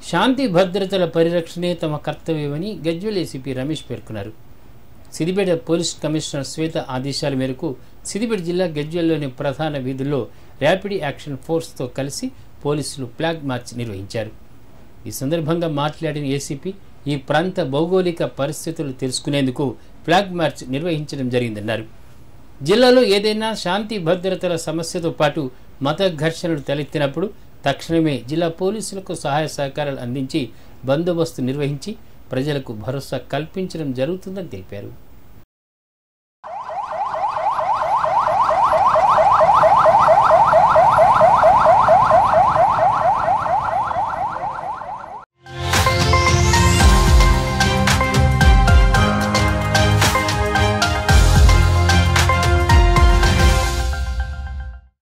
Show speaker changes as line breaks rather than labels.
శాంతి భద్రతల పరిరక్షణే తమ కర్తవ్యమని గజ్వెల్ ఏసీపీ రమేష్ పేర్కొన్నారు సిద్దిపేట పోలీస్ కమిషనర్ శ్వేత ఆదేశాల మేరకు సిద్దిపేట జిల్లా గజ్వెల్లోని ప్రధాన వీధుల్లో ర్యాపిడ్ యాక్షన్ ఫోర్స్తో కలిసి పోలీసులు ఫ్లాగ్ మార్చ్ నిర్వహించారు ఈ సందర్భంగా మాట్లాడిన ఏసీపీ ఈ ప్రాంత భౌగోళిక పరిస్థితులు తెలుసుకునేందుకు ఫ్లాగ్ మార్చ్ నిర్వహించడం జరిగిందన్నారు జిల్లాలో ఏదైనా శాంతి భద్రతల సమస్యతో పాటు మత ఘర్షణలు తలెత్తినప్పుడు తక్షణమే జిల్లా పోలీసులకు సహాయ సహకారాలు అందించి బందోబస్తు నిర్వహించి ప్రజలకు భరోసా కల్పించడం జరుగుతుందని తెలిపారు